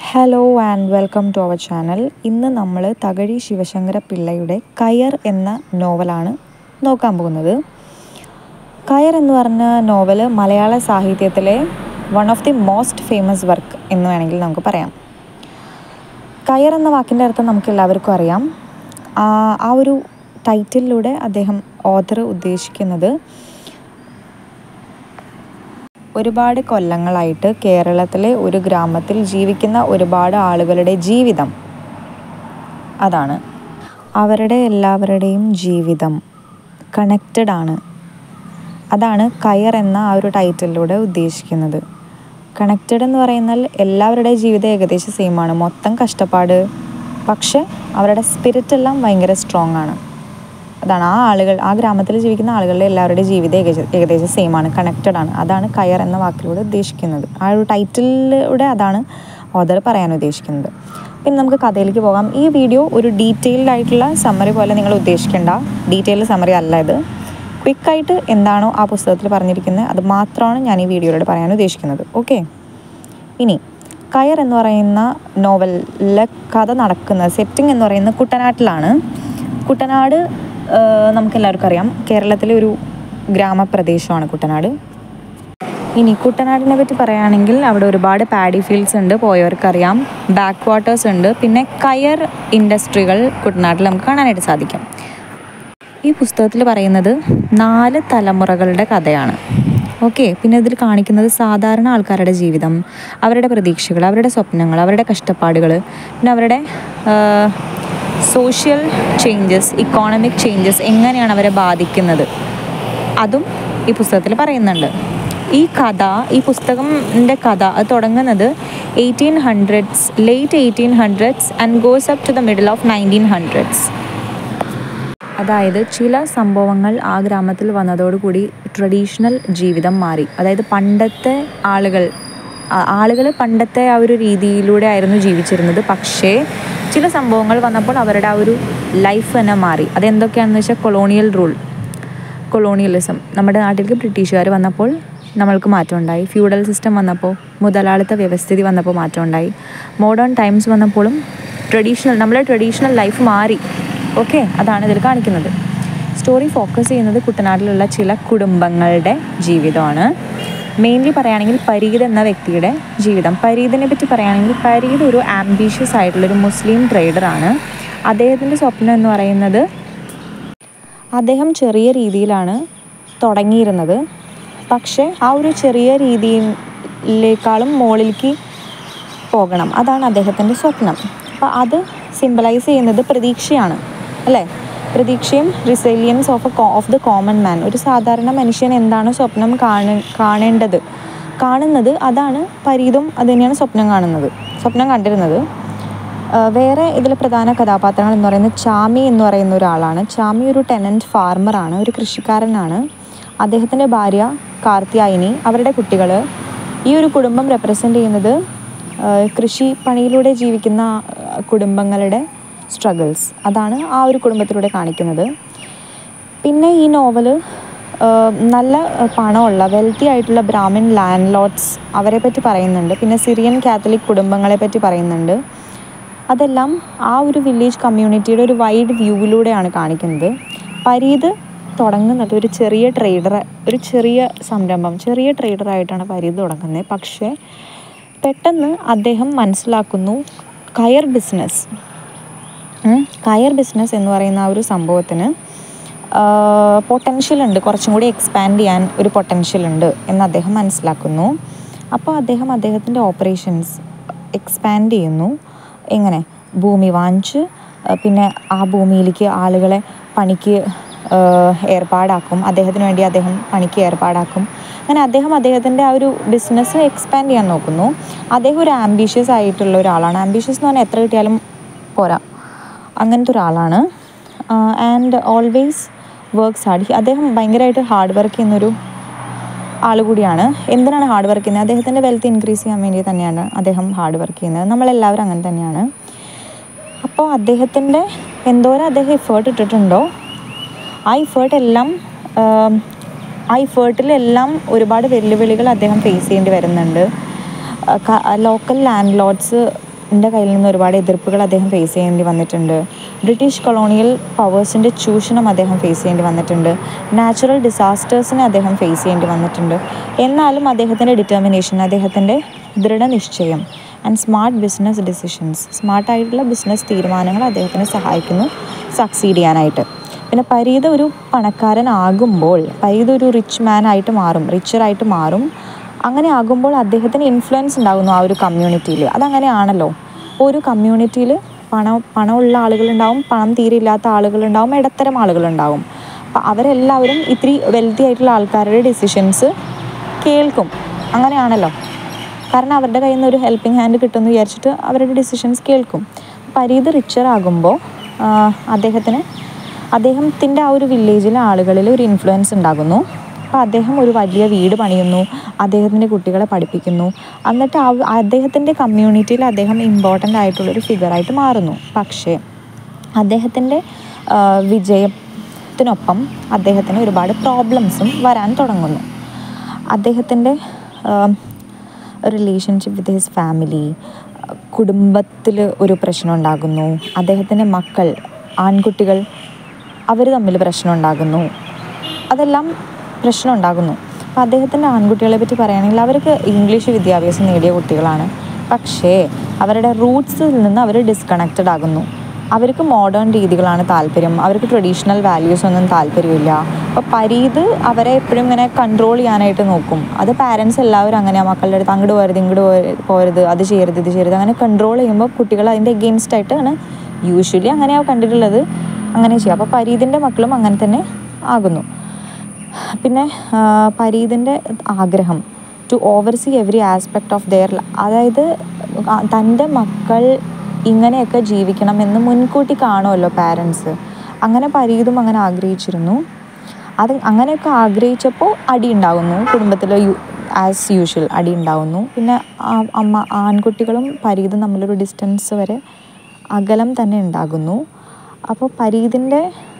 hello and welcome to our channel ഇന്ന് നമ്മൾ തകഴി ശിവശങ്കര പിള്ളയുടെ കയർ എന്ന നോവലാണ് നോക്കാൻ പോകുന്നത് കയർ എന്ന് പറഞ്ഞ നോവൽ മലയാള സാഹിത്യത്തിലെ one of the most famous work എന്ന് വേണമെങ്കിൽ നമുക്ക് പറയാം കയർ എന്ന വാക്കിൻ്റെ അർത്ഥം നമുക്ക് എല്ലാവർക്കും അറിയാം ആ ആ ഒരു ടൈറ്റിലൂടെ അദ്ദേഹം ഓഥർ ഉദ്ദേശിക്കുന്നത് ഒരുപാട് കൊല്ലങ്ങളായിട്ട് കേരളത്തിലെ ഒരു ഗ്രാമത്തിൽ ജീവിക്കുന്ന ഒരുപാട് ആളുകളുടെ ജീവിതം അതാണ് അവരുടെ എല്ലാവരുടെയും ജീവിതം കണക്റ്റഡ് ആണ് അതാണ് കയർ എന്ന ആ ഒരു ടൈറ്റിലൂടെ ഉദ്ദേശിക്കുന്നത് കണക്റ്റഡ് എന്ന് പറയുന്നാൽ എല്ലാവരുടെയും ജീവിതം ഏകദേശം സെയിം ആണ് മൊത്തം കഷ്ടപ്പാട് പക്ഷെ അവരുടെ സ്പിരിറ്റ് എല്ലാം ഭയങ്കര സ്ട്രോങ് ആണ് അതാണ് ആ ആളുകൾ ആ ഗ്രാമത്തിൽ ജീവിക്കുന്ന ആളുകളുടെ എല്ലാവരുടെയും ജീവിതം ഏകദേശം ഏകദേശം സെയിം ആണ് കണക്റ്റഡ് ആണ് അതാണ് കയർ എന്ന വാക്കിലൂടെ ഉദ്ദേശിക്കുന്നത് ആ ഒരു ടൈറ്റിലൂടെ അതാണ് ഓദർ പറയാൻ ഉദ്ദേശിക്കുന്നത് പിന്നെ നമുക്ക് കഥയിലേക്ക് പോകാം ഈ വീഡിയോ ഒരു ഡീറ്റെയിൽഡ് ആയിട്ടുള്ള സമ്മറി പോലെ നിങ്ങൾ ഉദ്ദേശിക്കേണ്ട ഡീറ്റെയിൽഡ് സമ്മറി അല്ല ഇത് ക്വിക്കായിട്ട് എന്താണോ ആ പുസ്തകത്തിൽ പറഞ്ഞിരിക്കുന്നത് അത് മാത്രമാണ് ഞാൻ ഈ വീഡിയോയിലൂടെ പറയാൻ ഉദ്ദേശിക്കുന്നത് ഓക്കെ ഇനി കയർ എന്ന് പറയുന്ന നോവലിലെ കഥ നടക്കുന്നത് സെറ്റിംഗ് എന്ന് പറയുന്നത് കുട്ടനാട്ടിലാണ് കുട്ടനാട് നമുക്ക് എല്ലാവർക്കും അറിയാം കേരളത്തിലെ ഒരു ഗ്രാമപ്രദേശമാണ് കുട്ടനാട് ഇനി കുട്ടനാടിനെ പറ്റി പറയുകയാണെങ്കിൽ അവിടെ ഒരുപാട് പാഡി ഫീൽഡ്സ് ഉണ്ട് പോയവർക്കറിയാം ബാക്ക് വാട്ടേഴ്സ് ഉണ്ട് പിന്നെ കയർ ഇൻഡസ്ട്രികൾ കുട്ടനാട്ടിൽ നമുക്ക് കാണാനായിട്ട് സാധിക്കും ഈ പുസ്തകത്തിൽ പറയുന്നത് നാല് തലമുറകളുടെ കഥയാണ് ഓക്കെ പിന്നെ ഇതിൽ കാണിക്കുന്നത് സാധാരണ ആൾക്കാരുടെ ജീവിതം അവരുടെ പ്രതീക്ഷകൾ അവരുടെ സ്വപ്നങ്ങൾ അവരുടെ കഷ്ടപ്പാടുകൾ പിന്നെ അവരുടെ സോഷ്യൽ ചേഞ്ചസ് ഇക്കോണമിക് ചേഞ്ചസ് എങ്ങനെയാണ് അവരെ ബാധിക്കുന്നത് അതും ഈ പുസ്തകത്തിൽ പറയുന്നുണ്ട് ഈ കഥ ഈ പുസ്തകത്തിൻ്റെ കഥ അത് തുടങ്ങുന്നത് eighteen hundreds late eighteen hundreds and goes up to the middle of nineteen hundreds അതായത് ചില സംഭവങ്ങൾ ആ ഗ്രാമത്തിൽ വന്നതോടുകൂടി ട്രഡീഷണൽ ജീവിതം മാറി അതായത് പണ്ടത്തെ ആളുകൾ ആളുകൾ പണ്ടത്തെ ആ ഒരു രീതിയിലൂടെ ആയിരുന്നു ജീവിച്ചിരുന്നത് പക്ഷേ ചില സംഭവങ്ങൾ വന്നപ്പോൾ അവരുടെ ആ ഒരു ലൈഫ് തന്നെ മാറി അതെന്തൊക്കെയാണെന്ന് വെച്ചാൽ കൊളോണിയൽ റൂൾ കൊളോണിയലിസം നമ്മുടെ നാട്ടിലേക്ക് ബ്രിട്ടീഷുകാർ വന്നപ്പോൾ നമ്മൾക്ക് മാറ്റമുണ്ടായി ഫ്യൂഡൽ സിസ്റ്റം വന്നപ്പോൾ മുതലാളിത്ത വ്യവസ്ഥിതി വന്നപ്പോൾ മാറ്റമുണ്ടായി മോഡേൺ ടൈംസ് വന്നപ്പോഴും ട്രഡീഷണൽ നമ്മുടെ ട്രഡീഷണൽ ലൈഫ് മാറി ഓക്കെ അതാണ് ഇതിൽ കാണിക്കുന്നത് സ്റ്റോറി ഫോക്കസ് ചെയ്യുന്നത് കുട്ടനാട്ടിലുള്ള ചില കുടുംബങ്ങളുടെ ജീവിതമാണ് മെയിൻലി പറയുകയാണെങ്കിൽ പരീദ് എന്ന വ്യക്തിയുടെ ജീവിതം പരീദിനെ പറ്റി പറയുകയാണെങ്കിൽ പരീദ് ഒരു ആംബീഷ്യസ് ആയിട്ടുള്ളൊരു മുസ്ലിം ട്രേഡറാണ് അദ്ദേഹത്തിൻ്റെ സ്വപ്നം എന്ന് പറയുന്നത് അദ്ദേഹം ചെറിയ രീതിയിലാണ് തുടങ്ങിയിരുന്നത് പക്ഷേ ആ ഒരു ചെറിയ രീതിയിലേക്കാളും മുകളിലേക്ക് പോകണം അതാണ് അദ്ദേഹത്തിൻ്റെ സ്വപ്നം അപ്പോൾ അത് സിമ്പലൈസ് ചെയ്യുന്നത് പ്രതീക്ഷയാണ് അല്ലേ പ്രതീക്ഷയും resilience of a of the common man ഒരു സാധാരണ മനുഷ്യൻ എന്താണ് സ്വപ്നം കാണ കാണേണ്ടത് കാണുന്നത് അതാണ് പരീതും അത് തന്നെയാണ് സ്വപ്നം കാണുന്നത് സ്വപ്നം കണ്ടിരുന്നത് വേറെ ഇതിൽ പ്രധാന കഥാപാത്രങ്ങൾ എന്ന് പറയുന്നത് ചാമി എന്ന് പറയുന്ന ഒരാളാണ് ചാമി ഒരു ടെനൻറ്റ് ഫാർമറാണ് ഒരു കൃഷിക്കാരനാണ് അദ്ദേഹത്തിൻ്റെ ഭാര്യ കാർത്തിയായിനി അവരുടെ കുട്ടികൾ ഈ ഒരു കുടുംബം റെപ്രസെൻ്റ് ചെയ്യുന്നത് കൃഷി പണിയിലൂടെ ജീവിക്കുന്ന കുടുംബങ്ങളുടെ സ്ട്രഗിൾസ് അതാണ് ആ ഒരു കുടുംബത്തിലൂടെ കാണിക്കുന്നത് പിന്നെ ഈ നോവൽ നല്ല പണമുള്ള വെൽത്തി ആയിട്ടുള്ള ബ്രാഹ്മിൻ ലാൻഡ് ലോഡ്സ് അവരെ പറ്റി പറയുന്നുണ്ട് പിന്നെ സിറിയൻ കാത്തലിക് കുടുംബങ്ങളെ പറ്റി പറയുന്നുണ്ട് അതെല്ലാം ആ ഒരു വില്ലേജ് കമ്മ്യൂണിറ്റിയുടെ ഒരു വൈഡ് വ്യൂവിലൂടെയാണ് കാണിക്കുന്നത് പരീത് തുടങ്ങുന്നത് ഒരു ചെറിയ ട്രേഡർ ഒരു ചെറിയ സംരംഭം ചെറിയ ട്രേഡറായിട്ടാണ് പരീത് തുടങ്ങുന്നത് പക്ഷേ പെട്ടെന്ന് അദ്ദേഹം മനസ്സിലാക്കുന്നു കയർ ബിസിനസ് കയർ ബിസിനസ് എന്ന് പറയുന്ന ആ ഒരു സംഭവത്തിന് പൊട്ടൻഷ്യൽ ഉണ്ട് കുറച്ചും കൂടി എക്സ്പാൻഡ് ചെയ്യാൻ ഒരു പൊട്ടൻഷ്യൽ ഉണ്ട് എന്ന് അദ്ദേഹം മനസ്സിലാക്കുന്നു അപ്പോൾ അദ്ദേഹം അദ്ദേഹത്തിൻ്റെ ഓപ്പറേഷൻസ് എക്സ്പാൻഡ് ചെയ്യുന്നു എങ്ങനെ ഭൂമി വാങ്ങിച്ച് പിന്നെ ആ ഭൂമിയിലേക്ക് ആളുകളെ പണിക്ക് ഏർപ്പാടാക്കും അദ്ദേഹത്തിന് വേണ്ടി അദ്ദേഹം പണിക്ക് ഏർപ്പാടാക്കും അങ്ങനെ അദ്ദേഹം അദ്ദേഹത്തിൻ്റെ ആ ഒരു ബിസിനസ് എക്സ്പാൻഡ് ചെയ്യാൻ നോക്കുന്നു അദ്ദേഹം ഒരു ആംബീഷ്യസ് ആയിട്ടുള്ള ഒരാളാണ് ആംബീഷ്യസ് എന്ന് പറഞ്ഞാൽ എത്ര കിട്ടിയാലും പോരാ അങ്ങനത്തെ ഒരാളാണ് ആൻഡ് ഓൾവേസ് വർക്ക്സ് ഹാർഡ് അദ്ദേഹം ഭയങ്കരമായിട്ട് ഹാർഡ് വർക്ക് ചെയ്യുന്നൊരു ആൾ കൂടിയാണ് എന്തിനാണ് ഹാർഡ് വർക്ക് ചെയ്യുന്നത് അദ്ദേഹത്തിൻ്റെ വെൽത്ത് ഇൻക്രീസ് ചെയ്യാൻ വേണ്ടി തന്നെയാണ് അദ്ദേഹം ഹാർഡ് വർക്ക് ചെയ്യുന്നത് നമ്മളെല്ലാവരും അങ്ങനെ തന്നെയാണ് അപ്പോൾ അദ്ദേഹത്തിൻ്റെ എന്തോരം അദ്ദേഹം എഫേർട്ട് ഇട്ടിട്ടുണ്ടോ ആ ഇഫേർട്ട് എല്ലാം ആ ഇഫേർട്ടിലെല്ലാം ഒരുപാട് വെല്ലുവിളികൾ അദ്ദേഹം ഫേസ് ചെയ്യേണ്ടി വരുന്നുണ്ട് ലോക്കൽ ലാൻഡ് ലോഡ്സ് ൻ്റെ കയ്യിൽ നിന്ന് ഒരുപാട് എതിർപ്പുകൾ അദ്ദേഹം ഫേസ് ചെയ്യേണ്ടി വന്നിട്ടുണ്ട് ബ്രിട്ടീഷ് കൊളോണിയൽ പവേഴ്സിൻ്റെ ചൂഷണം അദ്ദേഹം ഫേസ് ചെയ്യേണ്ടി വന്നിട്ടുണ്ട് നാച്ചുറൽ ഡിസാസ്റ്റേഴ്സിനെ അദ്ദേഹം ഫേസ് ചെയ്യേണ്ടി വന്നിട്ടുണ്ട് എന്നാലും അദ്ദേഹത്തിൻ്റെ ഡിറ്റർമിനേഷൻ അദ്ദേഹത്തിൻ്റെ ദൃഢനിശ്ചയം ആൻഡ് സ്മാർട്ട് ബിസിനസ് ഡിസിഷൻസ് സ്മാർട്ടായിട്ടുള്ള ബിസിനസ് തീരുമാനങ്ങൾ അദ്ദേഹത്തിനെ സഹായിക്കുന്നു സക്സീഡ് ചെയ്യാനായിട്ട് പിന്നെ പരീത് ഒരു പണക്കാരനാകുമ്പോൾ പരീത് ഒരു റിച്ച് മാൻ ആയിട്ട് മാറും റിച്ചറായിട്ട് മാറും അങ്ങനെ ആകുമ്പോൾ അദ്ദേഹത്തിന് ഇൻഫ്ലുവൻസ് ഉണ്ടാകുന്നു ആ ഒരു കമ്മ്യൂണിറ്റിയിൽ അതങ്ങനെയാണല്ലോ ഇപ്പോൾ ഒരു കമ്മ്യൂണിറ്റിയിൽ പണം പണമുള്ള ആളുകളുണ്ടാവും പണം തീരെ ഇല്ലാത്ത ആളുകളുണ്ടാവും ഇടത്തരം ആളുകളുണ്ടാവും അപ്പോൾ അവരെല്ലാവരും ഇത്തിരി വെൽത്തി ആയിട്ടുള്ള ആൾക്കാരുടെ ഡിസിഷൻസ് കേൾക്കും അങ്ങനെയാണല്ലോ കാരണം അവരുടെ കയ്യിൽ നിന്ന് ഒരു ഹെൽപ്പിംഗ് ഹാൻഡ് കിട്ടുമെന്ന് വിചാരിച്ചിട്ട് അവരുടെ ഡിസിഷൻസ് കേൾക്കും പരീത് റിച്ചർ ആകുമ്പോൾ അദ്ദേഹത്തിന് അദ്ദേഹത്തിൻ്റെ ആ ഒരു വില്ലേജിലെ ആളുകളിൽ ഒരു ഇൻഫ്ലുവൻസ് ഉണ്ടാകുന്നു അപ്പോൾ അദ്ദേഹം ഒരു വലിയ വീട് പണിയുന്നു അദ്ദേഹത്തിൻ്റെ കുട്ടികളെ പഠിപ്പിക്കുന്നു എന്നിട്ട് ആ അദ്ദേഹത്തിൻ്റെ കമ്മ്യൂണിറ്റിയിൽ അദ്ദേഹം ഇമ്പോർട്ടൻ്റ് ആയിട്ടുള്ളൊരു ഫിഗറായിട്ട് മാറുന്നു പക്ഷേ അദ്ദേഹത്തിൻ്റെ വിജയത്തിനൊപ്പം അദ്ദേഹത്തിന് ഒരുപാട് പ്രോബ്ലംസും വരാൻ തുടങ്ങുന്നു അദ്ദേഹത്തിൻ്റെ റിലേഷൻഷിപ്പ് വിത്ത് ഹിസ് ഫാമിലി കുടുംബത്തിൽ ഒരു പ്രശ്നം ഉണ്ടാകുന്നു അദ്ദേഹത്തിൻ്റെ മക്കൾ ആൺകുട്ടികൾ അവർ തമ്മിൽ പ്രശ്നം ഉണ്ടാകുന്നു അതെല്ലാം പ്രശ്നം ഉണ്ടാകുന്നു അപ്പോൾ അദ്ദേഹത്തിൻ്റെ ആൺകുട്ടികളെ പറ്റി പറയുകയാണെങ്കിൽ അവർക്ക് ഇംഗ്ലീഷ് വിദ്യാഭ്യാസം നേടിയ കുട്ടികളാണ് പക്ഷേ അവരുടെ റൂട്ട്സിൽ നിന്ന് അവർ ഡിസ്കണക്റ്റഡ് ആകുന്നു അവർക്ക് മോഡേൺ രീതികളാണ് താല്പര്യം അവർക്ക് ട്രഡീഷണൽ വാല്യൂസ് ഒന്നും താല്പര്യമില്ല അപ്പോൾ പരീത് അവരെ എപ്പോഴും ഇങ്ങനെ കൺട്രോൾ ചെയ്യാനായിട്ട് നോക്കും അത് പാരൻസ് എല്ലാവരും അങ്ങനെയാണ് മക്കളുടെ അടുത്ത് അങ്ങോട്ട് പോരുത് ഇങ്ങോട്ട് പോരുത് അത് ചെയ്യരുത് ഇത് ചെയ്യരുത് അങ്ങനെ കൺട്രോൾ ചെയ്യുമ്പോൾ കുട്ടികൾ അതിൻ്റെ എഗെയിൻസ്റ്റ് ആയിട്ടാണ് യൂഷ്വലി അങ്ങനെയാണ് കണ്ടിട്ടുള്ളത് അങ്ങനെ ചെയ്യുക അപ്പോൾ പരീതിൻ്റെ മക്കളും അങ്ങനെ തന്നെ ആകുന്നു പിന്നെ പരീതിൻ്റെ ആഗ്രഹം to oversee every aspect of their അതായത് തൻ്റെ മക്കൾ ഇങ്ങനെയൊക്കെ ജീവിക്കണമെന്ന് മുൻകൂട്ടി കാണുമല്ലോ പാരൻസ് അങ്ങനെ പരീതും അങ്ങനെ ആഗ്രഹിച്ചിരുന്നു അത് അങ്ങനെയൊക്കെ ആഗ്രഹിച്ചപ്പോൾ അടി ഉണ്ടാകുന്നു കുടുംബത്തിൽ യു ആസ് യൂഷ്വൽ അടി ഉണ്ടാകുന്നു പിന്നെ അമ്മ ആൺകുട്ടികളും പരീതും തമ്മിലൊരു ഡിസ്റ്റൻസ് വരെ അകലം തന്നെ ഉണ്ടാകുന്നു അപ്പോൾ പരീതിൻ്റെ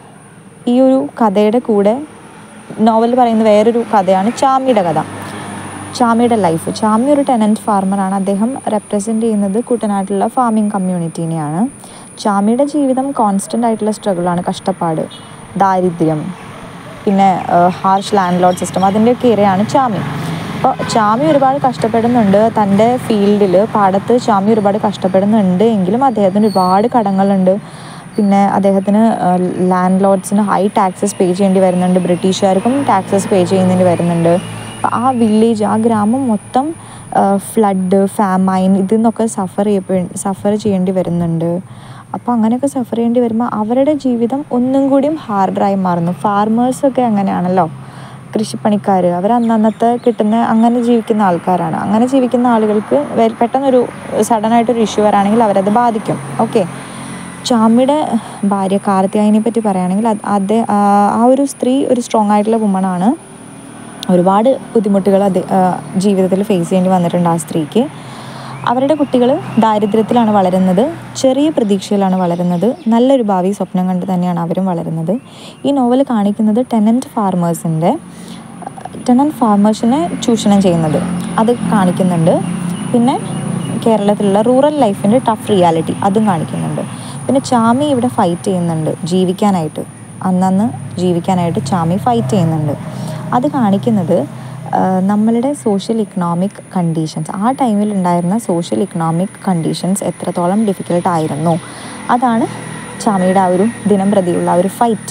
ഈ ഒരു കഥയുടെ കൂടെ നോവൽ പറയുന്ന വേറൊരു കഥയാണ് ചാമിയുടെ കഥ ചാമിയുടെ ലൈഫ് ചാമി ഒരു ടെനൻറ്റ് ഫാർമറാണ് അദ്ദേഹം റെപ്രസെൻ്റ് ചെയ്യുന്നത് കുട്ടനാട്ടിലുള്ള ഫാമിംഗ് കമ്മ്യൂണിറ്റീനെയാണ് ചാമിയുടെ ജീവിതം കോൺസ്റ്റൻ്റ് ആയിട്ടുള്ള സ്ട്രഗിളാണ് കഷ്ടപ്പാട് ദാരിദ്ര്യം പിന്നെ ഹാർഷ് ലാൻഡ് ലോഡ് സിസ്റ്റം അതിൻ്റെയൊക്കെ ഇരയാണ് ചാമി അപ്പോൾ ചാമി ഒരുപാട് കഷ്ടപ്പെടുന്നുണ്ട് തൻ്റെ ഫീൽഡിൽ പാടത്ത് ചാമി ഒരുപാട് കഷ്ടപ്പെടുന്നുണ്ട് എങ്കിലും അദ്ദേഹത്തിന് ഒരുപാട് കടങ്ങളുണ്ട് പിന്നെ അദ്ദേഹത്തിന് ലാൻഡ് ലോഡ്സിന് ഹൈ ടാക്സസ് പേ ചെയ്യേണ്ടി വരുന്നുണ്ട് ബ്രിട്ടീഷുകാർക്കും ടാക്സസ് പേ ചെയ്യുന്നതിന് വരുന്നുണ്ട് ആ വില്ലേജ് ആ ഗ്രാമം മൊത്തം ഫ്ലഡ് ഫാമൈൻ ഇതിൽ നിന്നൊക്കെ സഫർ ചെയ്യപ്പെ സഫർ ചെയ്യേണ്ടി വരുന്നുണ്ട് അപ്പോൾ അങ്ങനെയൊക്കെ സഫർ ചെയ്യേണ്ടി വരുമ്പോൾ അവരുടെ ജീവിതം ഒന്നും കൂടിയും ഹാർഡറായി മാറുന്നു ഫാർമേഴ്സൊക്കെ അങ്ങനെയാണല്ലോ കൃഷിപ്പണിക്കാർ അവർ അന്നന്നത്തെ കിട്ടുന്ന അങ്ങനെ ജീവിക്കുന്ന ആൾക്കാരാണ് അങ്ങനെ ജീവിക്കുന്ന ആളുകൾക്ക് പെട്ടെന്നൊരു സഡനായിട്ടൊരു ഇഷ്യൂ വരാണെങ്കിൽ അവരത് ബാധിക്കും ഓക്കെ ചാമിയുടെ ഭാര്യ കാർത്തിയായനെ പറ്റി പറയുകയാണെങ്കിൽ അത് ആ ഒരു സ്ത്രീ ഒരു സ്ട്രോങ് ആയിട്ടുള്ള വുമണാണ് ഒരുപാട് ബുദ്ധിമുട്ടുകൾ അത് ജീവിതത്തിൽ ഫേസ് ചെയ്യേണ്ടി വന്നിട്ടുണ്ട് ആ സ്ത്രീക്ക് അവരുടെ കുട്ടികൾ ദാരിദ്ര്യത്തിലാണ് വളരുന്നത് ചെറിയ പ്രതീക്ഷയിലാണ് വളരുന്നത് നല്ലൊരു ഭാവി സ്വപ്നം കണ്ട് തന്നെയാണ് അവരും വളരുന്നത് ഈ നോവൽ കാണിക്കുന്നത് ടെനൻറ്റ് ഫാർമേഴ്സിൻ്റെ ടെനൻറ്റ് ഫാർമേഴ്സിനെ ചൂഷണം ചെയ്യുന്നത് അത് കാണിക്കുന്നുണ്ട് പിന്നെ കേരളത്തിലുള്ള റൂറൽ ലൈഫിൻ്റെ ടഫ് റിയാലിറ്റി അതും കാണിക്കുന്നുണ്ട് പിന്നെ ചാമി ഇവിടെ ഫൈറ്റ് ചെയ്യുന്നുണ്ട് ജീവിക്കാനായിട്ട് അന്നന്ന് ജീവിക്കാനായിട്ട് ചാമി ഫൈറ്റ് ചെയ്യുന്നുണ്ട് അത് കാണിക്കുന്നത് നമ്മളുടെ സോഷ്യൽ ഇക്കണോമിക് കണ്ടീഷൻസ് ആ ടൈമിൽ ഉണ്ടായിരുന്ന സോഷ്യൽ ഇക്കണോമിക് കണ്ടീഷൻസ് എത്രത്തോളം ഡിഫിക്കൽട്ട് ആയിരുന്നു അതാണ് ചാമിയുടെ ആ ഒരു ദിനം പ്രതിയുള്ള ആ ഒരു ഫൈറ്റ്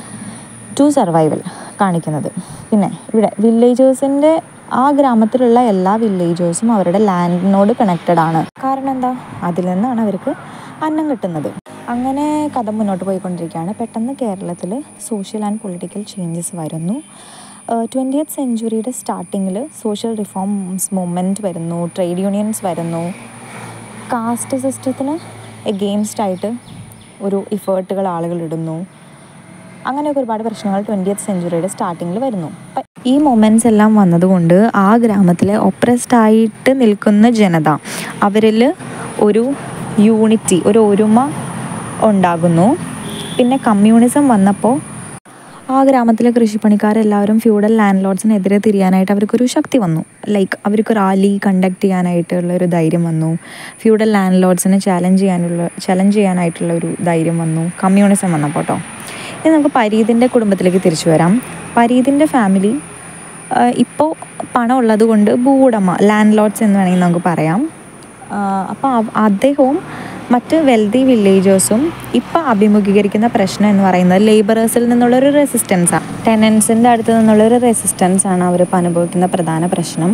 ടു സർവൈവൽ കാണിക്കുന്നത് പിന്നെ ഇവിടെ വില്ലേജേഴ്സിൻ്റെ ആ ഗ്രാമത്തിലുള്ള എല്ലാ വില്ലേജേഴ്സും അവരുടെ ലാൻഡിനോട് കണക്റ്റഡ് ആണ് കാരണം എന്താ അതിൽ നിന്നാണ് അവർക്ക് അന്നം കിട്ടുന്നത് അങ്ങനെ കഥ മുന്നോട്ട് പോയിക്കൊണ്ടിരിക്കുകയാണ് പെട്ടെന്ന് കേരളത്തിൽ സോഷ്യൽ ആൻഡ് പൊളിറ്റിക്കൽ ചേഞ്ചസ് വരുന്നു ട്വൻറ്റിയത്ത് സെഞ്ച്വറിയുടെ സ്റ്റാർട്ടിങ്ങിൽ സോഷ്യൽ റിഫോംസ് മൂവ്മെൻറ്റ് വരുന്നു ട്രേഡ് യൂണിയൻസ് വരുന്നു കാസ്റ്റ് സിസ്റ്റത്തിന് എഗെയിൻസ്റ്റ് ആയിട്ട് ഒരു ഇഫേർട്ടുകൾ ആളുകൾ ഇടുന്നു അങ്ങനെയൊക്കെ ഒരുപാട് പ്രശ്നങ്ങൾ ട്വൻറ്റിയത്ത് സെഞ്ച്വറിയുടെ സ്റ്റാർട്ടിങ്ങിൽ വരുന്നു ഈ മൊമെൻറ്റ്സ് എല്ലാം വന്നതുകൊണ്ട് ആ ഗ്രാമത്തിലെ ഒപ്രസ്ഡ് ആയിട്ട് നിൽക്കുന്ന ജനത അവരിൽ ഒരു യൂണിറ്റി ഒരു ഒരുമ ഉണ്ടാകുന്നു പിന്നെ കമ്മ്യൂണിസം വന്നപ്പോൾ ആ ഗ്രാമത്തിലെ കൃഷിപ്പണിക്കാരെല്ലാവരും ഫ്യൂഡൽ ലാൻഡ് ലോഡ്സിനെതിരെ തിരിയാനായിട്ട് അവർക്കൊരു ശക്തി വന്നു ലൈക്ക് അവർക്ക് റാലി കണ്ടക്ട് ചെയ്യാനായിട്ടുള്ള ഒരു ധൈര്യം വന്നു ഫ്യൂഡൽ ലാൻഡ് ലോഡ്സിനെ ചാലഞ്ച് ചെയ്യാനുള്ള ചലഞ്ച് ചെയ്യാനായിട്ടുള്ള ഒരു ധൈര്യം വന്നു കമ്മ്യൂണിസം വന്നപ്പോൾ കേട്ടോ ഇനി നമുക്ക് പരീതിൻ്റെ കുടുംബത്തിലേക്ക് തിരിച്ചു വരാം പരീതിൻ്റെ ഫാമിലി ഇപ്പോൾ പണം ഉള്ളത് കൊണ്ട് ഭൂവുടമ ലാൻഡ് ലോഡ്സ് എന്ന് വേണമെങ്കിൽ നമുക്ക് പറയാം അപ്പോൾ അദ്ദേഹവും മറ്റ് വെൽതി വില്ലേജേഴ്സും ഇപ്പോൾ അഭിമുഖീകരിക്കുന്ന പ്രശ്നം എന്ന് പറയുന്നത് ലേബറേഴ്സിൽ നിന്നുള്ളൊരു റെസിസ്റ്റൻസാണ് ടെനൻസിൻ്റെ അടുത്ത് നിന്നുള്ളൊരു റെസിസ്റ്റൻസ് ആണ് അവർ ഇപ്പോൾ അനുഭവിക്കുന്ന പ്രധാന പ്രശ്നം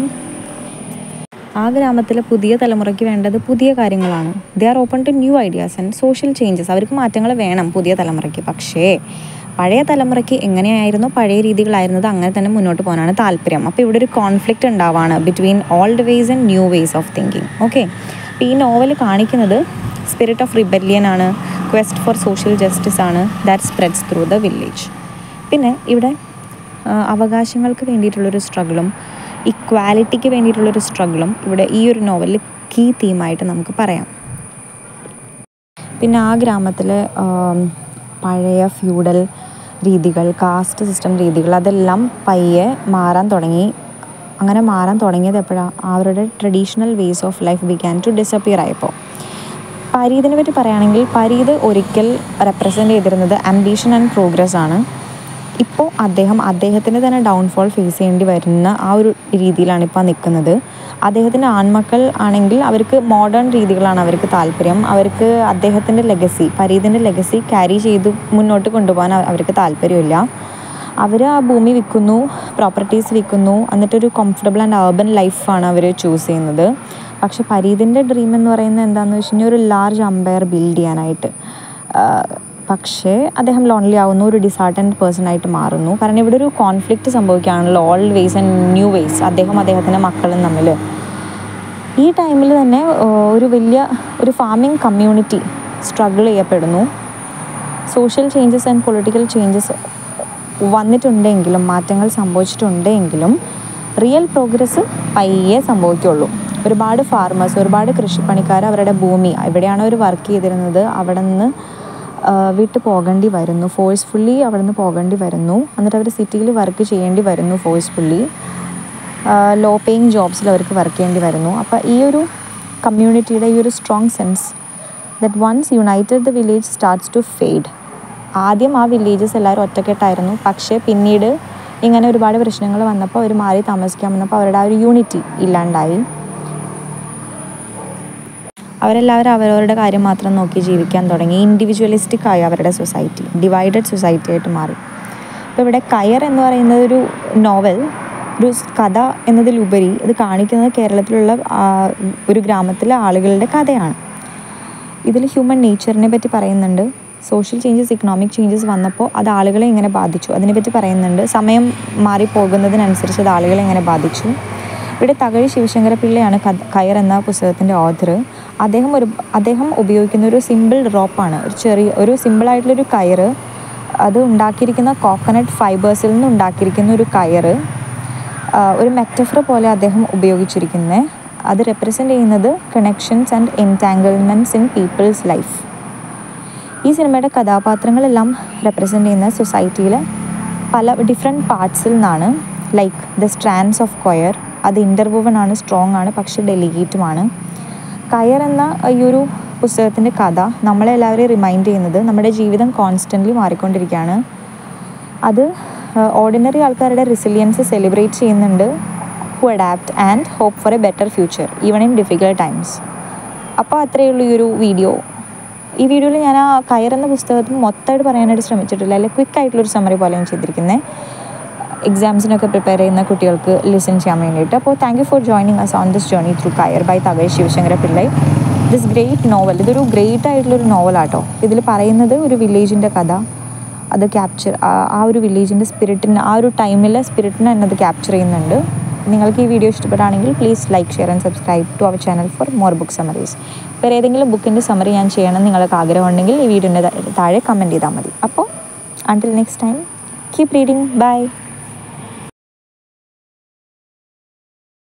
ആ ഗ്രാമത്തിലെ പുതിയ തലമുറയ്ക്ക് വേണ്ടത് പുതിയ കാര്യങ്ങളാണ് they are open to new ideas and social changes അവർക്ക് മാറ്റങ്ങൾ വേണം പുതിയ തലമുറയ്ക്ക് പക്ഷേ പഴയ തലമുറയ്ക്ക് എങ്ങനെയായിരുന്നു പഴയ രീതികളായിരുന്നത് അങ്ങനെ തന്നെ മുന്നോട്ട് പോകാനാണ് താല്പര്യം അപ്പോൾ ഇവിടെ ഒരു കോൺഫ്ലിക്റ്റ് ഉണ്ടാവാണ് between old ways and new ways of thinking okay അപ്പോൾ ഈ നോവൽ കാണിക്കുന്നത് സ്പിരിറ്റ് ഓഫ് റിബല്യൻ ആണ് ക്വസ്റ്റ് ഫോർ സോഷ്യൽ ജസ്റ്റിസ് ആണ് that spreads through the village പിന്നെ ഇവിടെ അവകാശങ്ങൾക്ക് വേണ്ടിയിട്ടുള്ളൊരു സ്ട്രഗിളും ഇക്വാലിറ്റിക്ക് വേണ്ടിയിട്ടുള്ളൊരു സ്ട്രഗിളും ഇവിടെ ഈ ഒരു നോവലിൽ കീ തീമായിട്ട് നമുക്ക് പറയാം പിന്നെ ആ ഗ്രാമത്തിലെ പഴയ ഫ്യൂഡൽ രീതികൾ കാസ്റ്റ് സിസ്റ്റം രീതികൾ അതെല്ലാം പയ്യെ മാറാൻ തുടങ്ങി അങ്ങനെ മാറാൻ തുടങ്ങിയത് എപ്പോഴാണ് അവരുടെ traditional ways of life began to disappear ആയപ്പോൾ പരീതിനെ പറ്റി പറയുകയാണെങ്കിൽ പരീത് ഒരിക്കൽ റെപ്രസെൻ്റ് ചെയ്തിരുന്നത് അംബീഷൻ ആൻഡ് പ്രോഗ്രസ് ആണ് ഇപ്പോൾ അദ്ദേഹം അദ്ദേഹത്തിൻ്റെ തന്നെ ഡൗൺഫോൾ ഫേസ് ചെയ്യേണ്ടി വരുന്ന ആ ഒരു രീതിയിലാണ് ഇപ്പോൾ നിൽക്കുന്നത് അദ്ദേഹത്തിൻ്റെ ആൺമക്കൾ ആണെങ്കിൽ അവർക്ക് മോഡേൺ രീതികളാണ് അവർക്ക് താല്പര്യം അവർക്ക് അദ്ദേഹത്തിൻ്റെ ലെഗസി പരീതിൻ്റെ ലെഗസി ക്യാരി ചെയ്ത് മുന്നോട്ട് കൊണ്ടുപോകാൻ അവർക്ക് താല്പര്യമില്ല അവർ ആ ഭൂമി വിൽക്കുന്നു പ്രോപ്പർട്ടീസ് വിൽക്കുന്നു എന്നിട്ടൊരു കംഫർട്ടബിൾ ആൻഡ് അർബൻ ലൈഫാണ് അവർ ചൂസ് ചെയ്യുന്നത് പക്ഷെ പരീതിൻ്റെ ഡ്രീം എന്ന് പറയുന്നത് എന്താണെന്ന് വെച്ച് കഴിഞ്ഞാൽ ഒരു ലാർജ് അമ്പയർ ബിൽഡ് ചെയ്യാനായിട്ട് പക്ഷേ അദ്ദേഹം ലോൺലി ആവുന്നു ഒരു ഡിസാർട്ടൻഡ് പേഴ്സൺ ആയിട്ട് മാറുന്നു കാരണം ഇവിടെ ഒരു കോൺഫ്ലിക്റ്റ് സംഭവിക്കുകയാണല്ലോ old ways and new ways അദ്ദേഹം അദ്ദേഹത്തിൻ്റെ മക്കളും തമ്മിൽ ഈ ടൈമിൽ തന്നെ ഒരു വലിയ ഒരു ഫാമിംഗ് കമ്മ്യൂണിറ്റി സ്ട്രഗിൾ ചെയ്യപ്പെടുന്നു social changes and political changes വന്നിട്ടുണ്ടെങ്കിലും മാറ്റങ്ങൾ സംഭവിച്ചിട്ടുണ്ടെങ്കിലും റിയൽ പ്രോഗ്രസ് പയ്യെ സംഭവിക്കുള്ളൂ ഒരുപാട് ഫാർമേഴ്സ് ഒരുപാട് കൃഷിപ്പണിക്കാർ അവരുടെ ഭൂമി എവിടെയാണോ അവർ വർക്ക് ചെയ്തിരുന്നത് അവിടെ നിന്ന് വിട്ട് പോകേണ്ടി വരുന്നു ഫോഴ്സ്ഫുള്ളി അവിടെ നിന്ന് പോകേണ്ടി വരുന്നു എന്നിട്ട് അവർ സിറ്റിയിൽ വർക്ക് ചെയ്യേണ്ടി വരുന്നു ഫോഴ്സ്ഫുള്ളി ലോ പേയിങ് ജോബ്സിൽ അവർക്ക് വർക്ക് ചെയ്യേണ്ടി വരുന്നു അപ്പോൾ ഈ ഒരു കമ്മ്യൂണിറ്റിയുടെ ഈ ഒരു strong sense that once united the village starts to fade ആദ്യം ആ വില്ലേജസ് എല്ലാവരും ഒറ്റക്കെട്ടായിരുന്നു പക്ഷേ പിന്നീട് ഇങ്ങനെ ഒരുപാട് പ്രശ്നങ്ങൾ വന്നപ്പോൾ അവർ മാറി താമസിക്കാൻ വന്നപ്പോൾ അവരുടെ ആ ഒരു യൂണിറ്റി ഇല്ലാണ്ടായി അവരെല്ലാവരും അവരവരുടെ കാര്യം മാത്രം നോക്കി ജീവിക്കാൻ തുടങ്ങി ഇൻഡിവിജ്വലിസ്റ്റിക് ആയി അവരുടെ സൊസൈറ്റി ഡിവൈഡഡ് സൊസൈറ്റി ആയിട്ട് മാറി അപ്പോൾ ഇവിടെ കയർ എന്ന് പറയുന്നത് ഒരു നോവൽ ഒരു കഥ എന്നതിലുപരി ഇത് കാണിക്കുന്നത് കേരളത്തിലുള്ള ഒരു ഗ്രാമത്തിലെ ആളുകളുടെ കഥയാണ് ഇതിൽ ഹ്യൂമൻ നേച്ചറിനെ പറ്റി പറയുന്നുണ്ട് സോഷ്യൽ ചേഞ്ചസ് ഇക്കണോമിക് ചേഞ്ചസ് വന്നപ്പോൾ അത് ആളുകളെ എങ്ങനെ ബാധിച്ചു അതിനെപ്പറ്റി പറയുന്നുണ്ട് സമയം മാറിപ്പോകുന്നതിനനുസരിച്ച് അത് ആളുകളെ എങ്ങനെ ബാധിച്ചു ഇവിടെ തകഴി ശിവശങ്കര പിള്ളയാണ് കയർ എന്ന പുസ്തകത്തിൻ്റെ ഓഥർ അദ്ദേഹം ഒരു അദ്ദേഹം ഉപയോഗിക്കുന്ന ഒരു സിമ്പിൾ റോപ്പാണ് ഒരു ചെറിയ ഒരു സിമ്പിളായിട്ടുള്ളൊരു കയറ് അത് ഉണ്ടാക്കിയിരിക്കുന്ന കോക്കനട്ട് ഫൈബേഴ്സിൽ നിന്ന് ഉണ്ടാക്കിയിരിക്കുന്ന ഒരു കയറ് ഒരു മെറ്റഫർ പോലെ അദ്ദേഹം ഉപയോഗിച്ചിരിക്കുന്നത് അത് റെപ്രസെൻ്റ് ചെയ്യുന്നത് connections and entanglements in people's life ഈ സിനിമയുടെ കഥാപാത്രങ്ങളെല്ലാം റെപ്രസെൻ്റ് ചെയ്യുന്ന സൊസൈറ്റിയിലെ പല ഡിഫറെൻറ്റ് പാർട്സിൽ നിന്നാണ് like the strands of coir അത് ഇൻ്റർവൂവൺ ആണ് സ്ട്രോങ് ആണ് പക്ഷേ ഡെലിഗേറ്റുമാണ് കയർ എന്ന ഈ ഒരു പുസ്തകത്തിൻ്റെ കഥ നമ്മളെ എല്ലാവരെയും റിമൈൻഡ് ചെയ്യുന്നത് നമ്മുടെ ജീവിതം കോൺസ്റ്റൻ്റ്ലി മാറിക്കൊണ്ടിരിക്കുകയാണ് അത് ഓർഡിനറി ആൾക്കാരുടെ റെസിലിയൻസ് സെലിബ്രേറ്റ് ചെയ്യുന്നുണ്ട് who adapt and hope for a better future even in difficult times അപ്പോൾ അത്രയേ ഉള്ളൂ ഈ ഒരു വീഡിയോ ഈ വീഡിയോയിൽ ഞാൻ ആ കയർ എന്ന പുസ്തകത്തിൽ മൊത്തമായിട്ട് പറയാനായിട്ട് ശ്രമിച്ചിട്ടില്ല അല്ലെങ്കിൽ ക്വിക്ക് ആയിട്ടുള്ളൊരു സമറി പോലെയാണ് ചെയ്തിരിക്കുന്നത് എക്സാംസിനൊക്കെ പ്രിപ്പയർ ചെയ്യുന്ന കുട്ടികൾക്ക് ലിസൺ ചെയ്യാൻ വേണ്ടിയിട്ട് അപ്പോൾ thank you for joining us on this journey through Kayar by Thakazhi Sivasankara Pillai this great novel ഇതൊരു ഗ്രേറ്റ് ആയിട്ടുള്ളൊരു നോവലാട്ടോ ഇതിൽ പറയുന്നത് ഒരു വില്ലേജിൻ്റെ കഥ അത് ക്യാപ്ചർ ആ ഒരു വില്ലേജിൻ്റെ സ്പിരിറ്റിന് ആ ഒരു ടൈമിലെ സ്പിരിറ്റിനെ തന്നെ അത് ക്യാപ്ചർ ചെയ്യുന്നുണ്ട് നിങ്ങൾക്ക് ഈ വീഡിയോ ഇഷ്ടപ്പെടുകയാണെങ്കിൽ please like share and subscribe to our channel for more book summaries വേറെ ഏതെങ്കിലും ബുക്കിൻ്റെ സമറി ഞാൻ ചെയ്യണം നിങ്ങൾക്ക് ആഗ്രഹമുണ്ടെങ്കിൽ ഈ വീഡിയോൻ്റെ താഴെ കമൻറ്റ് ചെയ്താൽ മതി അപ്പോൾ until next time keep reading by